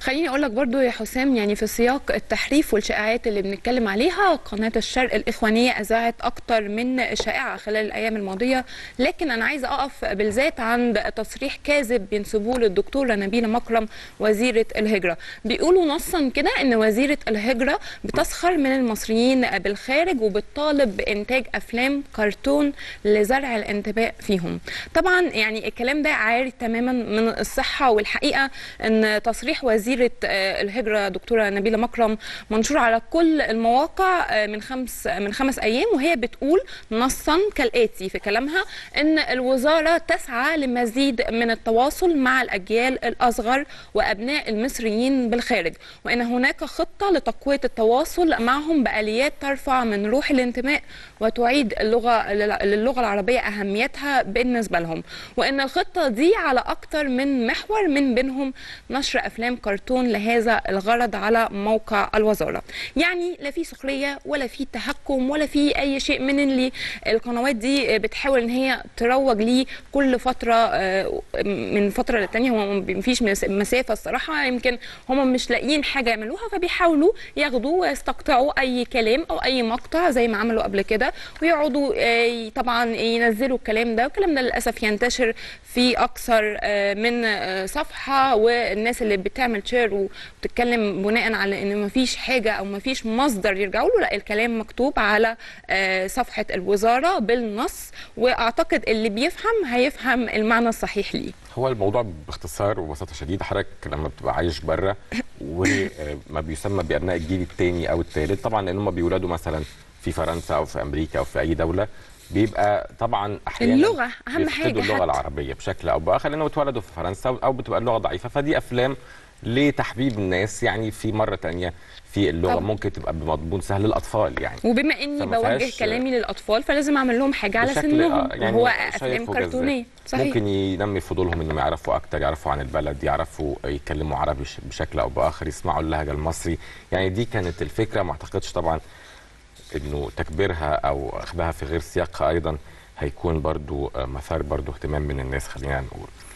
خليني اقول لك برضو يا حسام يعني في سياق التحريف والشائعات اللي بنتكلم عليها قناه الشرق الاخوانيه اذاعت اكتر من شائعه خلال الايام الماضيه لكن انا عايزه اقف بالذات عند تصريح كاذب بينسبوه للدكتوره نبيله مكرم وزيره الهجره بيقولوا نصا كده ان وزيره الهجره بتسخر من المصريين بالخارج وبتطالب بانتاج افلام كرتون لزرع الانتماء فيهم طبعا يعني الكلام ده عاري تماما من الصحه والحقيقه ان تصريح وزيره آه، الهجره دكتوره نبيله مكرم منشور على كل المواقع آه، من خمس من خمس ايام وهي بتقول نصا كالاتي في كلامها ان الوزاره تسعى لمزيد من التواصل مع الاجيال الاصغر وابناء المصريين بالخارج وان هناك خطه لتقويه التواصل معهم باليات ترفع من روح الانتماء وتعيد اللغه للغه العربيه اهميتها بالنسبه لهم وان الخطه دي على اكثر من محور من بينهم نشر افلام كرتون لهذا الغرض على موقع الوزاره يعني لا في سخريه ولا في تهكم ولا في اي شيء من اللي القنوات دي بتحاول ان هي تروج ليه كل فتره آه، من فتره للتانيه هو مفيش مس- مسافه الصراحه يمكن هم مش لاقيين حاجه يعملوها فبيحاولوا ياخدوا ويستقطعوا اي كلام او اي مقطع زي ما عملوا قبل كده ويقعدوا آه، طبعا ينزلوا الكلام ده والكلام ده للاسف ينتشر في اكثر آه، من آه، صفحه والناس اللي بتعمل شير وبتتكلم بناء على ان مفيش حاجه او مفيش مصدر يرجعوا له لا الكلام مكتوب على آه، صفحه الوزاره بالنص واعتقد اللي بيفهم هيفهم المعنى الصحيح ليه هو الموضوع باختصار وببساطه شديده حضرتك لما بتبقى عايش بره وما بيسمى بابناء الجيل الثاني او الثالث طبعا لان هم بيولدوا مثلا في فرنسا او في امريكا او في اي دوله بيبقى طبعا احيانا اللغة أهم بيفقدوا حاجة اللغه حتى. العربيه بشكل او باخر لانهم اتولدوا في فرنسا او بتبقى اللغه ضعيفه فدي افلام لتحبيب الناس يعني في مره تانية في اللغه طبعا. ممكن تبقى بمضمون سهل للاطفال يعني وبما اني فما بوجه فيهاش- كلامي للاطفال فلازم اعمل لهم حاجه على بشكل- سنهم آه، يعني وهو شايف افلام وجذاب. كرتونيه صحيح ممكن ينمي فضولهم انهم يعرفوا اكتر يعرفوا عن البلد يعرفوا يتكلموا عربي ش- بشكل او باخر يسمعوا اللهجه المصري يعني دي كانت الفكره ما اعتقدش طبعا انه تكبيرها او اخذها في غير سياقها ايضا هيكون برضو آه، مثار برضو اهتمام من الناس خلينا نقول